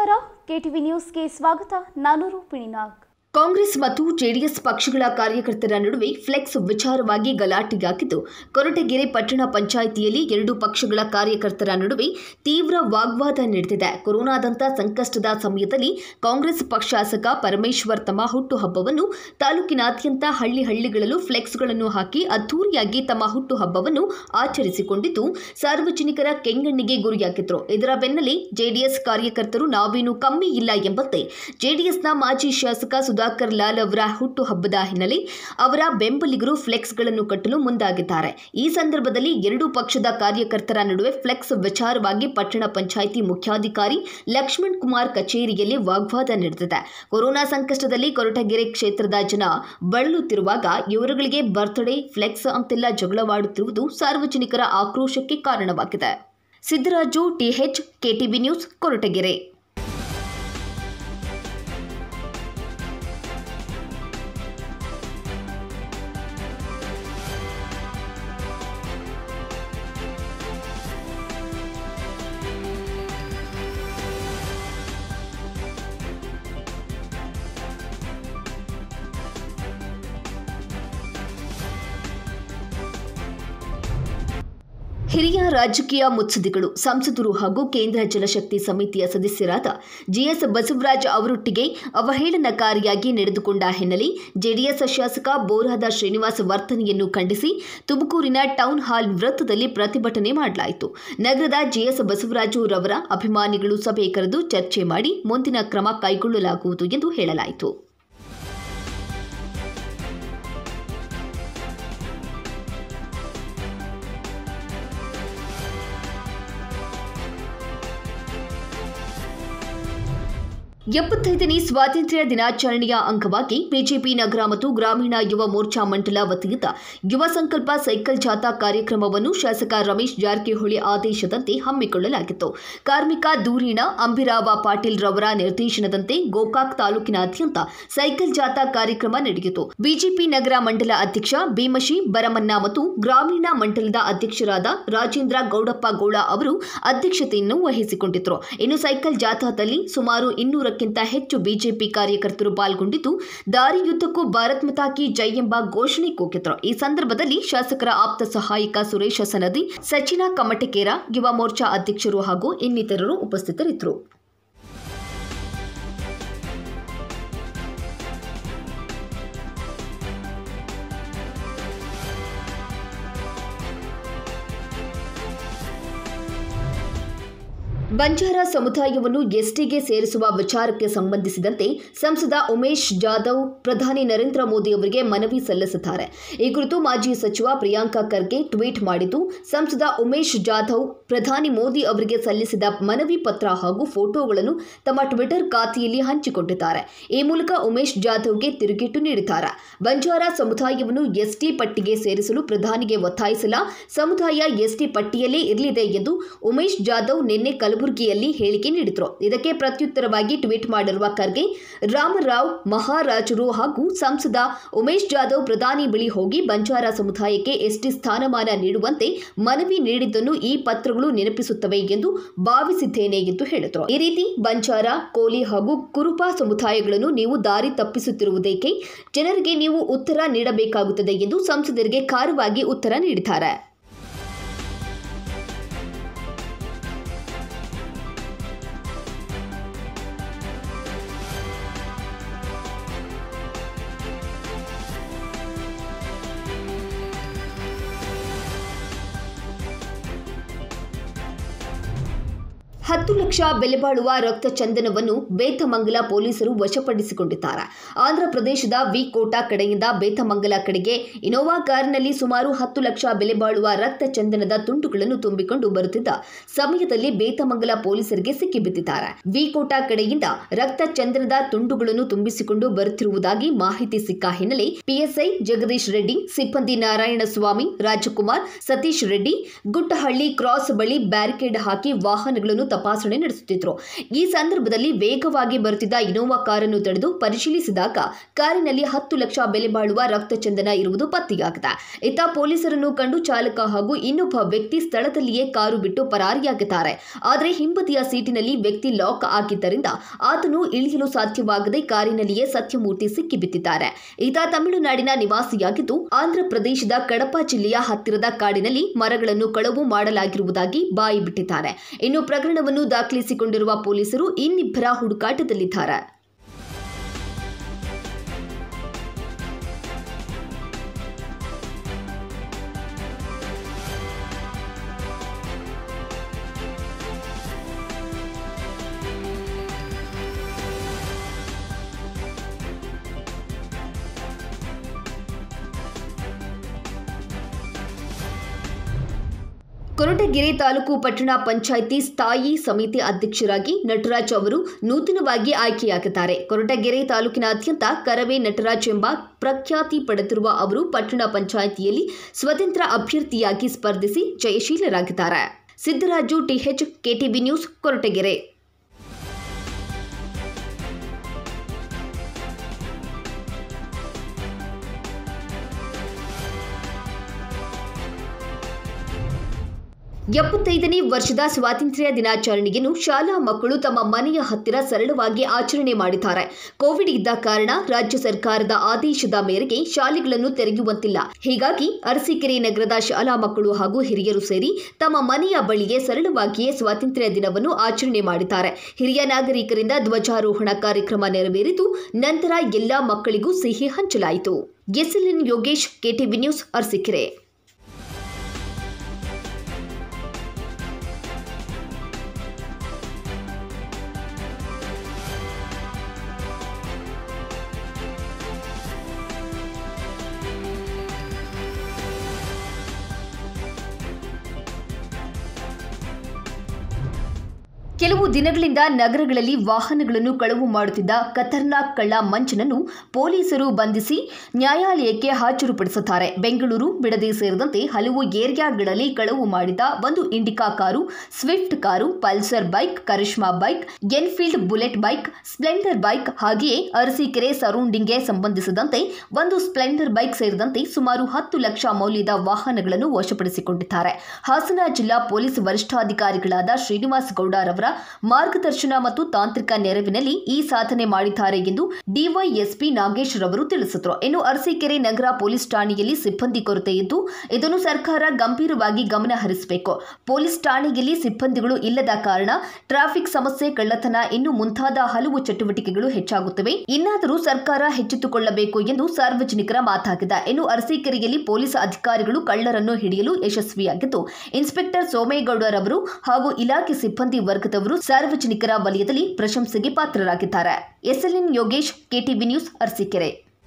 ನಮಸ್ಕಾರ ಕೆಟಿವಿ ನ್ಯೂಸ್ಗೆ ಸ್ವಾಗತ ನಾನು ರೂಪಿಣಿ ನಾಗ್ ಕಾಂಗ್ರೆಸ್ ಮತ್ತು ಜೆಡಿಎಸ್ ಪಕ್ಷಗಳ ಕಾರ್ಯಕರ್ತರ ನಡುವೆ ಫ್ಲೆಕ್ಸ್ ವಿಚಾರವಾಗಿ ಗಲಾಟೆಯಾಗಿದ್ದು ಕೊರಟಗೆರೆ ಪಟ್ಟಣ ಪಂಚಾಯಿತಿಯಲ್ಲಿ ಎರಡು ಪಕ್ಷಗಳ ಕಾರ್ಯಕರ್ತರ ನಡುವೆ ತೀವ್ರ ವಾಗ್ವಾದ ನಡೆದಿದೆ ಕೊರೋನಾದಂಥ ಸಂಕಷ್ಟದ ಸಮಯದಲ್ಲಿ ಕಾಂಗ್ರೆಸ್ ಪಕ್ಷ ಶಾಸಕ ಪರಮೇಶ್ವರ್ ತಮ್ಮ ಹುಟ್ಟುಹಬ್ಬವನ್ನು ತಾಲೂಕಿನಾದ್ಯಂತ ಹಳ್ಳಿ ಹಳ್ಳಿಗಳಲ್ಲೂ ಫ್ಲೆಕ್ಸ್ಗಳನ್ನು ಹಾಕಿ ಅದ್ದೂರಿಯಾಗಿ ತಮ್ಮ ಹುಟ್ಟುಹಬ್ಬವನ್ನು ಆಚರಿಸಿಕೊಂಡಿದ್ದು ಸಾರ್ವಜನಿಕರ ಕೆಂಗಣ್ಣಿಗೆ ಗುರಿಯಾಗಿದ್ರು ಇದರ ಬೆನ್ನಲ್ಲೇ ಜೆಡಿಎಸ್ ಕಾರ್ಯಕರ್ತರು ನಾವೇನು ಕಮ್ಮಿ ಇಲ್ಲ ಎಂಬಂತೆ ಜೆಡಿಎಸ್ನ ಮಾಜಿ ಶಾಸಕ ಸುಧಾಕರ್ ಲಾಲ್ ಅವರ ಹುಟ್ಟುಹಬ್ಬದ ಹಿನ್ನೆಲೆ ಅವರ ಬೆಂಬಲಿಗರು ಫ್ಲೆಕ್ಸ್ಗಳನ್ನು ಕಟ್ಟಲು ಮುಂದಾಗಿದ್ದಾರೆ ಈ ಸಂದರ್ಭದಲ್ಲಿ ಎರಡೂ ಪಕ್ಷದ ಕಾರ್ಯಕರ್ತರ ನಡುವೆ ಫ್ಲೆಕ್ಸ್ ವಿಚಾರವಾಗಿ ಪಟ್ಟಣ ಪಂಚಾಯಿತಿ ಮುಖ್ಯಾಧಿಕಾರಿ ಲಕ್ಷ್ಮಣ್ ಕುಮಾರ್ ಕಚೇರಿಯಲ್ಲಿ ವಾಗ್ವಾದ ನಡೆದಿದೆ ಕೊರೋನಾ ಸಂಕಷ್ಟದಲ್ಲಿ ಕೊರಟಗೆರೆ ಕ್ಷೇತ್ರದ ಜನ ಬಳಲುತ್ತಿರುವಾಗ ಇವರುಗಳಿಗೆ ಬರ್ತ್ಡೇ ಫ್ಲೆಕ್ಸ್ ಅಂತೆಲ್ಲ ಜಗಳವಾಡುತ್ತಿರುವುದು ಸಾರ್ವಜನಿಕರ ಆಕ್ರೋಶಕ್ಕೆ ಕಾರಣವಾಗಿದೆ Siddaraju TH KTV news Koratagere ಹಿರಿಯ ರಾಜಕೀಯ ಮುತ್ಸದಿಗಳು ಸಂಸದರು ಹಾಗೂ ಕೇಂದ್ರ ಜಲಶಕ್ತಿ ಸಮಿತಿಯ ಸದಸ್ಯರಾದ ಜಿಎಸ್ ಬಸವರಾಜ್ ಅವರೊಟ್ಟಿಗೆ ಅವಹೇಳನಕಾರಿಯಾಗಿ ನಡೆದುಕೊಂಡ ಹಿನ್ನೆಲೆ ಜೆಡಿಎಸ್ ಶಾಸಕ ಬೋರಾದ ಶ್ರೀನಿವಾಸ್ ವರ್ತನೆಯನ್ನು ಖಂಡಿಸಿ ತುಮಕೂರಿನ ಟೌನ್ ಹಾಲ್ ವೃತ್ತದಲ್ಲಿ ಪ್ರತಿಭಟನೆ ಮಾಡಲಾಯಿತು ನಗರದ ಜಿಎಸ್ ಬಸವರಾಜು ರವರ ಅಭಿಮಾನಿಗಳು ಸಭೆ ಕರೆದು ಚರ್ಚೆ ಮಾಡಿ ಮುಂದಿನ ಕ್ರಮ ಕೈಗೊಳ್ಳಲಾಗುವುದು ಎಂದು ಹೇಳಲಾಯಿತು ಎಪ್ಪತ್ತೈದನೇ ಸ್ವಾತಂತ್ರ್ಯ ದಿನಾಚರಣೆಯ ಅಂಗವಾಗಿ ಬಿಜೆಪಿ ನಗರ ಮತ್ತು ಗ್ರಾಮೀಣ ಯುವ ಮೋರ್ಚಾ ಮಂಡಲ ವತಿಯಿಂದ ಯುವ ಸಂಕಲ್ಪ ಸೈಕಲ್ ಜಾಥಾ ಕಾರ್ಯಕ್ರಮವನ್ನು ಶಾಸಕ ರಮೇಶ್ ಜಾರಕಿಹೊಳಿ ಆದೇಶದಂತೆ ಹಮ್ಮಿಕೊಳ್ಳಲಾಗಿತ್ತು ಕಾರ್ಮಿಕ ಧೂರೀಣ ಅಂಬಿರಾವ ಪಾಟೀಲ್ ರವರ ನಿರ್ದೇಶನದಂತೆ ಗೋಕಾಕ್ ತಾಲೂಕಿನಾದ್ಯಂತ ಸೈಕಲ್ ಜಾಥಾ ಕಾರ್ಯಕ್ರಮ ನಡೆಯಿತು ಬಿಜೆಪಿ ನಗರ ಮಂಡಲ ಅಧ್ಯಕ್ಷ ಭೀಮಶಿ ಬರಮನ್ನ ಮತ್ತು ಗ್ರಾಮೀಣ ಮಂಡಲದ ಅಧ್ಯಕ್ಷರಾದ ರಾಜೇಂದ್ರ ಗೌಡಪ್ಪ ಗೌಡ ಅವರು ಅಧ್ಯಕ್ಷತೆಯನ್ನು ವಹಿಸಿಕೊಂಡಿದ್ದರು ಇನ್ನು ಸೈಕಲ್ ಜಾಥಾದಲ್ಲಿ ಸುಮಾರು ಇನ್ನೂರಕ್ಕಿಂತ ಹೆಚ್ಚು ಬಿಜೆಪಿ ಕಾರ್ಯಕರ್ತರು ಪಾಲ್ಗೊಂಡಿದ್ದು ದಾರಿಯುದ್ದಕ್ಕೂ ಭಾರತ್ ಮಾತಾ ಕಿ ಜೈ ಎಂಬ ಘೋಷಣೆ ಕೂಗಿದ್ರು ಈ ಸಂದರ್ಭದಲ್ಲಿ ಶಾಸಕರ ಆಪ್ತ ಸಹಾಯಕ ಸುರೇಶ ಸನದಿ ಸಚಿನ ಕಮಟಕೇರ ಯುವ ಮೋರ್ಚಾ ಅಧ್ಯಕ್ಷರು ಹಾಗೂ ಇನ್ನಿತರರು ಉಪಸ್ಥಿತರಿದ್ದರು ಬಂಜಾರ ಸಮುದಾಯವನ್ನು ಎಸ್ಟಿಗೆ ಸೇರಿಸುವ ವಿಚಾರಕ್ಕೆ ಸಂಬಂಧಿಸಿದಂತೆ ಸಂಸದ ಉಮೇಶ್ ಜಾಧವ್ ಪ್ರಧಾನಿ ನರೇಂದ್ರ ಮೋದಿ ಅವರಿಗೆ ಮನವಿ ಸಲ್ಲಿಸಿದ್ದಾರೆ ಈ ಕುರಿತು ಮಾಜಿ ಸಚಿವ ಪ್ರಿಯಾಂಕಾ ಖರ್ಗೆ ಟ್ವೀಟ್ ಮಾಡಿದ್ದು ಸಂಸದ ಉಮೇಶ್ ಜಾಧವ್ ಪ್ರಧಾನಿ ಮೋದಿ ಅವರಿಗೆ ಸಲ್ಲಿಸಿದ ಮನವಿ ಪತ್ರ ಹಾಗೂ ಫೋಟೋಗಳನ್ನು ತಮ್ಮ ಟ್ವಿಟರ್ ಖಾತೆಯಲ್ಲಿ ಹಂಚಿಕೊಂಡಿದ್ದಾರೆ ಈ ಮೂಲಕ ಉಮೇಶ್ ಜಾಧವ್ಗೆ ತಿರುಗೇಟು ನೀಡಿದ್ದಾರೆ ಬಂಜಾರ ಸಮುದಾಯವನ್ನು ಎಸ್ಟಿ ಪಟ್ಟಿಗೆ ಸೇರಿಸಲು ಪ್ರಧಾನಿಗೆ ಒತ್ತಾಯಿಸಲ್ಲ ಸಮುದಾಯ ಎಸ್ಟಿ ಪಟ್ಟಿಯಲ್ಲೇ ಇರಲಿದೆ ಎಂದು ಉಮೇಶ್ ಜಾಧವ್ ನಿನ್ನೆ ಕಲಬುರಗಿಯಲ್ಲಿ ಹೇಳಿಕೆ ನೀಡಿದರು ಇದಕ್ಕೆ ಪ್ರತ್ಯುತ್ತರವಾಗಿ ಟ್ವೀಟ್ ಮಾಡಿರುವ ಖರ್ಗೆ ರಾಮರಾವ್ ಮಹಾರಾಜರು ಹಾಗೂ ಸಂಸದ ಉಮೇಶ್ ಜಾಧವ್ ಪ್ರಧಾನಿ ಬಳಿ ಹೋಗಿ ಬಂಜಾರ ಸಮುದಾಯಕ್ಕೆ ಎಸ್ಟಿ ಸ್ಥಾನಮಾನ ನೀಡುವಂತೆ ಮನವಿ ನೀಡಿದ್ದನ್ನು ಈ ಪತ್ರಗಳು ನೆನಪಿಸುತ್ತವೆ ಎಂದು ಭಾವಿಸಿದ್ದೇನೆ ಎಂದು ಹೇಳಿದರು ಈ ರೀತಿ ಬಂಜಾರ ಕೋಲಿ ಹಾಗೂ ಕುರುಬಾ ಸಮುದಾಯಗಳನ್ನು ನೀವು ದಾರಿ ತಪ್ಪಿಸುತ್ತಿರುವುದಕ್ಕೆ ಜನರಿಗೆ ನೀವು ಉತ್ತರ ನೀಡಬೇಕಾಗುತ್ತದೆ ಎಂದು ಸಂಸದರಿಗೆ ಖಾರವಾಗಿ ಉತ್ತರ ನೀಡಿದ್ದಾರೆ ಹತ್ತು ಲಕ್ಷ ಬೆಲೆ ಬಾಳುವ ರಕ್ತ ಚಂದನವನ್ನು ಬೇತಮಂಗಲ ಪೊಲೀಸರು ವಶಪಡಿಸಿಕೊಂಡಿದ್ದಾರೆ ಆಂಧ್ರ ಪ್ರದೇಶದ ವಿ ಕೋಟಾ ಕಡೆಯಿಂದ ಬೇತಮಂಗಲ ಕಡೆಗೆ ಇನೋವಾ ಕಾರಿನಲ್ಲಿ ಸುಮಾರು ಹತ್ತು ಲಕ್ಷ ಬೆಲೆ ಬಾಳುವ ರಕ್ತ ಚಂದನದ ತುಂಡುಗಳನ್ನು ತುಂಬಿಕೊಂಡು ಬರುತ್ತಿದ್ದ ಸಮಯದಲ್ಲಿ ಬೇತಮಂಗಲ ಪೊಲೀಸರಿಗೆ ಸಿಕ್ಕಿಬಿದ್ದಿದ್ದಾರೆ ವಿ ಕೋಟಾ ಕಡೆಯಿಂದ ರಕ್ತ ಚಂದನದ ತುಂಡುಗಳನ್ನು ತುಂಬಿಸಿಕೊಂಡು ಬರುತ್ತಿರುವುದಾಗಿ ಮಾಹಿತಿ ಸಿಕ್ಕ ಹಿನ್ನೆಲೆ ಪಿಎಸ್ಐ ಜಗದೀಶ್ ರೆಡ್ಡಿ ಸಿಬ್ಬಂದಿ ನಾರಾಯಣಸ್ವಾಮಿ ರಾಜಕುಮಾರ್ ಸತೀಶ್ ರೆಡ್ಡಿ ಗುಟ್ಟಹಳ್ಳಿ ಕ್ರಾಸ್ ಬಳಿ ಬ್ಯಾರಿಕೇಡ್ ಹಾಕಿ ವಾಹನಗಳನ್ನು ತಪಾಸಣೆ ನಡೆಸುತ್ತಿದ್ರು ಈ ಸಂದರ್ಭದಲ್ಲಿ ವೇಗವಾಗಿ ಬರುತ್ತಿದ್ದ ಇನೋವಾ ಕಾರನ್ನು ತಡೆದು ಪರಿಶೀಲಿಸಿದಾಗ ಕಾರಿನಲ್ಲಿ ಹತ್ತು ಲಕ್ಷ ಬೆಲೆ ಬಾಳುವ ರಕ್ತಚಂದನ ಇರುವುದು ಪತ್ತೆಯಾಗಿದೆ ಇತ್ತ ಪೊಲೀಸರನ್ನು ಕಂಡು ಚಾಲಕ ಹಾಗೂ ಇನ್ನೊಬ್ಬ ವ್ಯಕ್ತಿ ಸ್ಥಳದಲ್ಲಿಯೇ ಕಾರು ಬಿಟ್ಟು ಪರಾರಿಯಾಗಿದ್ದಾರೆ ಆದರೆ ಹಿಂಬದಿಯ ಸೀಟಿನಲ್ಲಿ ವ್ಯಕ್ತಿ ಲಾಕ್ ಆಗಿದ್ದರಿಂದ ಆತನು ಇಳಿಯಲು ಸಾಧ್ಯವಾಗದೆ ಕಾರಿನಲ್ಲಿಯೇ ಸತ್ಯಮೂರ್ತಿ ಸಿಕ್ಕಿಬಿದ್ದಿದ್ದಾರೆ ಈತ ತಮಿಳುನಾಡಿನ ನಿವಾಸಿಯಾಗಿದ್ದು ಆಂಧ್ರ ಪ್ರದೇಶದ ಕಡಪ ಜಿಲ್ಲೆಯ ಹತ್ತಿರದ ಕಾಡಿನಲ್ಲಿ ಮರಗಳನ್ನು ಕಳವು ಮಾಡಲಾಗಿರುವುದಾಗಿ ಬಾಯಿ ಬಿಟ್ಟಿದ್ದಾರೆ ಇನ್ನು ಪ್ರಕರಣವನ್ನು ದಾಖಲಿಸಿಕೊಂಡಿರುವ ಪೊಲೀಸರು ಇನ್ನಿಬ್ಬರ ಹುಡುಕಾಟದಲ್ಲಿದ್ದಾರೆ ಕೊರಟಗೆರೆ ತಾಲೂಕು ಪಟ್ಟಣ ಪಂಚಾಯಿತಿ ಸ್ಥಾಯಿ ಸಮಿತಿ ಅಧ್ಯಕ್ಷರಾಗಿ ನಟರಾಜ್ ಅವರು ನೂತನವಾಗಿ ಆಯ್ಕೆಯಾಗಿದ್ದಾರೆ ಕೊರಟಗೆರೆ ತಾಲೂಕಿನಾದ್ಯಂತ ಕರವೇ ನಟರಾಜ್ ಎಂಬ ಪ್ರಖ್ಯಾತಿ ಪಡೆದಿರುವ ಅವರು ಪಟ್ಟಣ ಪಂಚಾಯಿತಿಯಲ್ಲಿ ಸ್ವತಂತ್ರ ಅಭ್ಯರ್ಥಿಯಾಗಿ ಸ್ಪರ್ಧಿಸಿ ಜಯಶೀಲರಾಗಿದ್ದಾರೆ Siddaraju TH KTV news Koratagere ಎಪ್ಪತ್ತೈದನೇ ವರ್ಷದ ಸ್ವಾತಂತ್ರ್ಯ ದಿನಾಚರಣೆಯನ್ನು ಶಾಲಾ ಮಕ್ಕಳು ತಮ್ಮ ಮನೆಯ ಹತ್ತಿರ ಸರಳವಾಗಿ ಆಚರಣೆ ಮಾಡಿದ್ದಾರೆ ಕೋವಿಡ್ ಇದ್ದ ಕಾರಣ ರಾಜ್ಯ ಸರ್ಕಾರದ ಆದೇಶದ ಮೇರೆಗೆ ಶಾಲೆಗಳನ್ನು ತೆರೆಯುವಂತಿಲ್ಲ ಹೀಗಾಗಿ ಅರಸೀಕೆರೆ ನಗರದ ಶಾಲಾ ಮಕ್ಕಳು ಹಾಗೂ ಹಿರಿಯರು ಸೇರಿ ತಮ್ಮ ಮನೆಯ ಬಳಿಗೆ ಸರಳವಾಗಿಯೇ ಸ್ವಾತಂತ್ರ್ಯ ದಿನವನ್ನು ಆಚರಣೆ ಮಾಡಿದ್ದಾರೆ ಹಿರಿಯ ನಾಗರಿಕರಿಂದ ಧ್ವಜಾರೋಹಣ ಕಾರ್ಯಕ್ರಮ ನೆರವೇರಿತು ನಂತರ ಎಲ್ಲಾ ಮಕ್ಕಳಿಗೂ ಸಿಹಿ ಹಂಚಲಾಯಿತು SLN Yogesh KTV news Arsikere ಕೆಲವು ದಿನಗಳಿಂದ ನಗರಗಳಲ್ಲಿ ವಾಹನಗಳನ್ನು ಕಳವು ಮಾಡುತ್ತಿದ್ದ ಖತರ್ನಾಕ್ ಕಳ್ಳ ಮಂಚನನ್ನು ಪೊಲೀಸರು ಬಂಧಿಸಿ ನ್ಯಾಯಾಲಯಕ್ಕೆ ಹಾಜರುಪಡಿಸುತ್ತಾರೆ ಬೆಂಗಳೂರು ಬಿಡದಿ ಸೇರಿದಂತೆ ಹಲವು ಏರಿಯಾಗಳಲ್ಲಿ ಕಳವು ಮಾಡಿದ ಒಂದು Indica car Swift car Pulsar bike Karizma bike Enfield Bullet bike Splendor bike ಹಾಗೆಯೇ ಅರಸೀಕೆರೆ ಸರೌಂಡಿಂಗ್ಗೆ ಸಂಬಂಧಿಸಿದಂತೆ ಒಂದು ಸ್ಪ್ಲೆಂಡರ್ ಬೈಕ್ ಸೇರಿದಂತೆ ಸುಮಾರು ಹತ್ತು ಲಕ್ಷ ಮೌಲ್ಯದ ವಾಹನಗಳನ್ನು ವಶಪಡಿಸಿಕೊಂಡಿದ್ದಾರೆ ಹಾಸನ ಜಿಲ್ಲಾ ಪೊಲೀಸ್ ವರಿಷ್ಠಾಧಿಕಾರಿಗಳಾದ ಶ್ರೀನಿವಾಸ್ ಗೌಡರವರ ಮಾರ್ಗದರ್ಶನ ಮತ್ತು ತಾಂತ್ರಿಕ ನೆರವಿನಲ್ಲಿ ಈ ಸಾಧನೆ ಮಾಡಿದ್ದಾರೆ ಎಂದು ಡಿವೈಎಸ್ಪಿ ನಾಗೇಶ್ ರವರು ತಿಳಿಸಿದರು ಇನ್ನು ಅರಸೀಕೆರೆ ನಗರ ಪೊಲೀಸ್ ಠಾಣೆಯಲ್ಲಿ ಸಿಬ್ಬಂದಿ ಕೊರತೆ ಇದ್ದು ಇದನ್ನು ಸರ್ಕಾರ ಗಂಭೀರವಾಗಿ ಗಮನ ಹರಿಸಬೇಕು ಪೊಲೀಸ್ ಠಾಣೆಯಲ್ಲಿ ಸಿಬ್ಬಂದಿಗಳು ಇಲ್ಲದ ಕಾರಣ ಟ್ರಾಫಿಕ್ ಸಮಸ್ಯೆ ಕಳ್ಳತನ ಇನ್ನು ಮುಂತಾದ ಹಲವು ಚಟುವಟಿಕೆಗಳು ಹೆಚ್ಚಾಗುತ್ತವೆ ಇನ್ನಾದರೂ ಸರ್ಕಾರ ಎಚ್ಚೆತ್ತುಕೊಳ್ಳಬೇಕು ಎಂದು ಸಾರ್ವಜನಿಕರ ಮಾತಾಗಿದೆ ಇನ್ನು ಅರಸೀಕೆರೆಯಲ್ಲಿ ಪೊಲೀಸ್ ಅಧಿಕಾರಿಗಳು ಕಳ್ಳರನ್ನು ಹಿಡಿಯಲು ಯಶಸ್ವಿಯಾಗಿದ್ದು ಇನ್ಸ್ಪೆಕ್ಟರ್ ಸೋಮೇಗೌಡರವರು ಹಾಗೂ ಇಲಾಖೆ ಸಿಬ್ಬಂದಿ ವರ್ಗದವರು ಸಾರ್ವಜನಿಕರ ವಲಯದಲ್ಲಿ ಪ್ರಶಂಸೆಗೆ ಪಾತ್ರರಾಗಿದ್ದಾರೆ SLN Yogesh KTV news Arsikere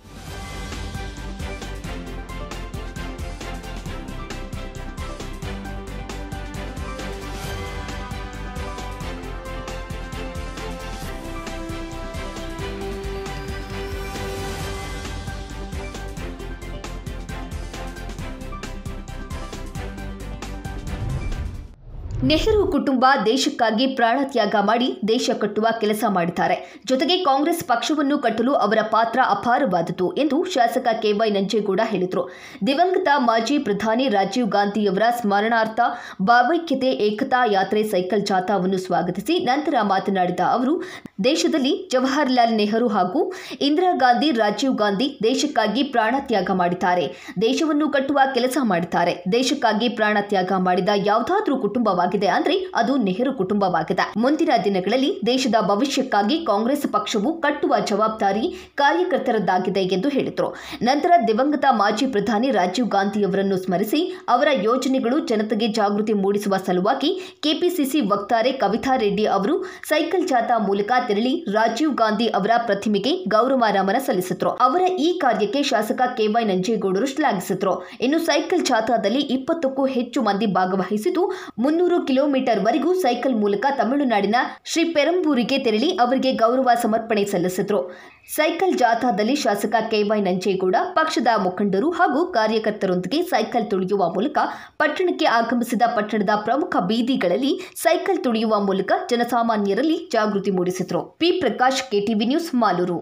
Nehru ಕುಟುಂಬ ದೇಶಕ್ಕಾಗಿ ಪ್ರಾಣತ್ಯಾಗ ಮಾಡಿ ದೇಶ ಕಟ್ಟುವ ಕೆಲಸ ಮಾಡಿದ್ದಾರೆ ಜೊತೆಗೆ ಕಾಂಗ್ರೆಸ್ ಪಕ್ಷವನ್ನು ಕಟ್ಟಲು ಅವರ ಪಾತ್ರ ಅಪಾರವಾದದ್ದು ಎಂದು ಶಾಸಕ ಕೆವೈ ನಂಜೇಗೌಡ ಹೇಳಿದರು ದಿವಂಗತ ಮಾಜಿ ಪ್ರಧಾನಿ ರಾಜೀವ್ ಗಾಂಧಿಯವರ ಸ್ಮರಣಾರ್ಥ ಭಾವೈಕ್ಯತೆ ಏಕತಾ ಯಾತ್ರೆ ಸೈಕಲ್ ಜಾಥಾವನ್ನು ಸ್ವಾಗತಿಸಿ ನಂತರ ಮಾತನಾಡಿದ ಅವರು ದೇಶದಲ್ಲಿ ಜವಾಹರ್ಲಾಲ್ ನೆಹರು ಹಾಗೂ ಇಂದಿರಾ ಗಾಂಧಿ ರಾಜೀವ್ ಗಾಂಧಿ ದೇಶಕ್ಕಾಗಿ ಪ್ರಾಣತ್ಯಾಗ ಮಾಡಿದ್ದಾರೆ ದೇಶವನ್ನು ಕಟ್ಟುವ ಕೆಲಸ ಮಾಡಿದ್ದಾರೆ ದೇಶಕ್ಕಾಗಿ ಪ್ರಾಣತ್ಯಾಗ ಮಾಡಿದ ಯಾವುದಾದ್ರೂ ಕುಟುಂಬವಾಗಿದೆ ಅಂದ್ರೆ ಅದು ನೆಹರು ಕುಟುಂಬವಾಗಿದೆ ಮುಂದಿನ ದಿನಗಳಲ್ಲಿ ದೇಶದ ಭವಿಷ್ಯಕ್ಕಾಗಿ ಕಾಂಗ್ರೆಸ್ ಪಕ್ಷವು ಕಟ್ಟುವ ಜವಾಬ್ದಾರಿ ಕಾರ್ಯಕರ್ತರದ್ದಾಗಿದೆ ಎಂದು ಹೇಳಿದರು ನಂತರ ದಿವಂಗತ ಮಾಜಿ ಪ್ರಧಾನಿ ರಾಜೀವ್ ಗಾಂಧಿಯವರನ್ನು ಸ್ಮರಿಸಿ ಅವರ ಯೋಜನೆಗಳು ಜನತೆಗೆ ಜಾಗೃತಿ ಮೂಡಿಸುವ ಸಲುವಾಗಿ ಕೆಪಿಸಿಸಿ ವಕ್ತಾರೆ ಕವಿತಾ ರೆಡ್ಡಿ ಅವರು ಸೈಕಲ್ ಜಾಥಾ ಮೂಲಕ ತೆರಳಿ ರಾಜೀವ್ ಗಾಂಧಿ ಅವರ ಪ್ರತಿಮೆಗೆ ಗೌರವ ನಮನ ಸಲ್ಲಿಸಿದ್ರು ಅವರ ಈ ಕಾರ್ಯಕ್ಕೆ ಶಾಸಕ ಕೆವೈ ನಂಜೇಗೌಡರು ಶ್ಲಾಘಿಸಿದ್ರು ಇನ್ನು ಸೈಕಲ್ ಜಾಥಾದಲ್ಲಿ ಇಪ್ಪತ್ತಕ್ಕೂ ಹೆಚ್ಚು ಮಂದಿ ಭಾಗವಹಿಸಿದ್ದು ಮುನ್ನೂರು ಮೂರು ಕಿಲೋಮೀಟರ್ ವರೆಗೂ ಸೈಕಲ್ ಮೂಲಕ ತಮಿಳುನಾಡಿನ ಶ್ರೀ ಪೆರಂಬೂರಿಗೆ ತೆರಳಿ ಅವರಿಗೆ ಗೌರವ ಸಮರ್ಪಣೆ ಸಲ್ಲಿಸಿದ್ರು ಸೈಕಲ್ ಜಾಥಾದಲ್ಲಿ ಶಾಸಕ ಕೆವೈ ನಂಜೇಗೌಡ ಪಕ್ಷದ ಮುಖಂಡರು ಹಾಗೂ ಕಾರ್ಯಕರ್ತರೊಂದಿಗೆ ಸೈಕಲ್ ತುಳಿಯುವ ಮೂಲಕ ಪಟ್ಟಣಕ್ಕೆ ಆಗಮಿಸಿದ ಪಟ್ಟಣದ ಪ್ರಮುಖ ಬೀದಿಗಳಲ್ಲಿ ಸೈಕಲ್ ತುಳಿಯುವ ಮೂಲಕ ಜನಸಾಮಾನ್ಯರಲ್ಲಿ ಜಾಗೃತಿ ಮೂಡಿಸಿದ್ರು P Prakash KTV news Malur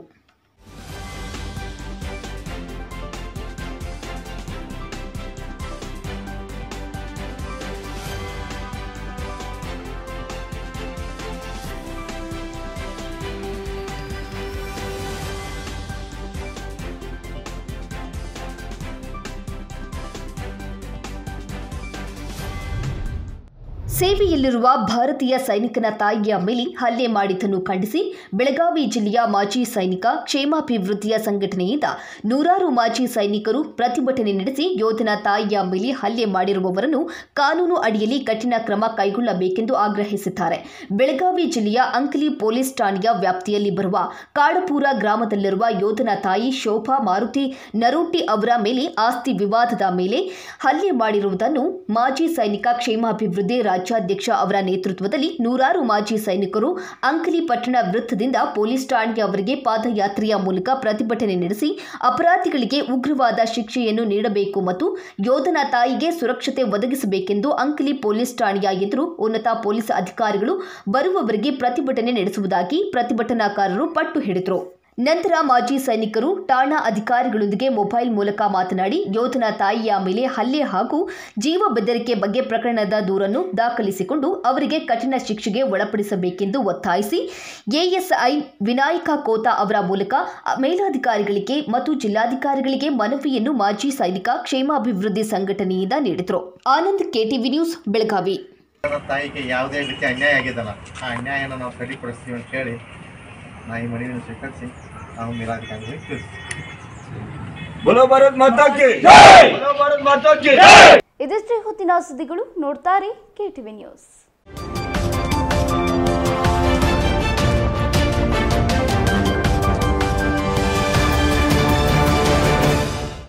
ಸೇವೆಯಲ್ಲಿರುವ ಭಾರತೀಯ ಸೈನಿಕನ ತಾಯಿಯ ಮೇಲೆ ಹಲ್ಲೆ ಮಾಡಿದ್ದನ್ನು ಖಂಡಿಸಿ ಬೆಳಗಾವಿ ಜಿಲ್ಲೆಯ ಮಾಜಿ ಸೈನಿಕ ಕ್ಷೇಮಾಭಿವೃದ್ಧಿಯ ಸಂಘಟನೆಯಿಂದ ನೂರಾರು ಮಾಜಿ ಸೈನಿಕರು ಪ್ರತಿಭಟನೆ ನಡೆಸಿ ಯೋಧನ ತಾಯಿಯ ಮೇಲೆ ಹಲ್ಲೆ ಮಾಡಿರುವವರನ್ನು ಕಾನೂನು ಅಡಿಯಲ್ಲಿ ಕಠಿಣ ಕ್ರಮ ಕೈಗೊಳ್ಳಬೇಕೆಂದು ಆಗ್ರಹಿಸಿದ್ದಾರೆ ಬೆಳಗಾವಿ ಜಿಲ್ಲೆಯ ಅಂಕಲಿ ಪೊಲೀಸ್ ಠಾಣೆಯ ವ್ಯಾಪ್ತಿಯಲ್ಲಿ ಬರುವ ಕಾಡಪೂರ ಗ್ರಾಮದಲ್ಲಿರುವ ಯೋಧನ ತಾಯಿ ಶೋಭಾ ಮಾರುತಿ ನರೋಟಿ ಅವರ ಮೇಲೆ ಆಸ್ತಿ ವಿವಾದದ ಮೇಲೆ ಹಲ್ಲೆ ಮಾಡಿರುವುದನ್ನು ಮಾಜಿ ಸೈನಿಕ ಕ್ಷೇಮಾಭಿವೃದ್ಧಿ ರಾಜ್ಯಾಧ್ಯಕ್ಷ ಅವರ ನೇತೃತ್ವದಲ್ಲಿ ನೂರಾರು ಮಾಜಿ ಸೈನಿಕರು ಅಂಕಲಿ ಪಟ್ಟಣ ವೃತ್ತದಿಂದ ಪೊಲೀಸ್ ಠಾಣೆಯವರೆಗೆ ಪಾದಯಾತ್ರೆಯ ಮೂಲಕ ಪ್ರತಿಭಟನೆ ನಡೆಸಿ ಅಪರಾಧಿಗಳಿಗೆ ಉಗ್ರವಾದ ಶಿಕ್ಷೆಯನ್ನು ನೀಡಬೇಕು ಮತ್ತು ಯೋಧನ ತಾಯಿಗೆ ಸುರಕ್ಷತೆ ಒದಗಿಸಬೇಕೆಂದು ಅಂಕಲಿ ಪೊಲೀಸ್ ಠಾಣೆಯ ಎದುರು ಉನ್ನತ ಪೊಲೀಸ್ ಅಧಿಕಾರಿಗಳು ಬರುವವರೆಗೆ ಪ್ರತಿಭಟನೆ ನಡೆಸುವುದಾಗಿ ಪ್ರತಿಭಟನಾಕಾರರು ಪಟ್ಟು ಹಿಡಿದರು ನಂತರ ಮಾಜಿ ಸೈನಿಕರು ಠಾಣಾ ಅಧಿಕಾರಿಗಳೊಂದಿಗೆ ಮೊಬೈಲ್ ಮೂಲಕ ಮಾತನಾಡಿ ಯೋಧನ ತಾಯಿಯ ಮೇಲೆ ಹಲ್ಲೆ ಹಾಗೂ ಜೀವ ಬೆದರಿಕೆ ಬಗ್ಗೆ ಪ್ರಕರಣದ ದೂರನ್ನು ದಾಖಲಿಸಿಕೊಂಡು ಅವರಿಗೆ ಕಠಿಣ ಶಿಕ್ಷೆಗೆ ಒಳಪಡಿಸಬೇಕೆಂದು ಒತ್ತಾಯಿಸಿ ಎಎಸ್ಐ ವಿನಾಯಕ ಕೋತಾ ಅವರ ಮೂಲಕ ಮೇಲಾಧಿಕಾರಿಗಳಿಗೆ ಮತ್ತು ಜಿಲ್ಲಾಧಿಕಾರಿಗಳಿಗೆ ಮನವಿಯನ್ನು ಮಾಜಿ ಸೈನಿಕ ಕ್ಷೇಮಾಭಿವೃದ್ಧಿ ಸಂಘಟನೆಯಿಂದ ನೀಡಿದರು ಆನಂದ್ ಕೆಟಿವಿ ನ್ಯೂಸ್ ಬೆಳಗಾವಿ ಅವರ ತಾಯಿಗೆ ಯಾವುದೇ ರೀತಿ ಅನ್ಯಾಯ ಆಗಿದಲ್ಲ ಆ ಅನ್ಯಾಯನ ನಾವು ಸರಿಪಡಿಸ್ತೀವಿ ಅಂತ ಹೇಳಿ ನಾ ಈ ಮನವಿಯನ್ನು ಸ್ವೀಕರಿಸಿ ನಾವು ಮೇಲಾಧಿಕಾರಿಗಳಿಗೆ ತಿಳಿಸ್ತೀವಿ बोलो भारत माता की बोलो भारत माता की ಇದಿಷ್ಟೇ ಹೊತ್ತಿನ ಸುದ್ದಿಗಳು ನೋಡ್ತಾರೆ ಕೆಟಿವಿ ನ್ಯೂಸ್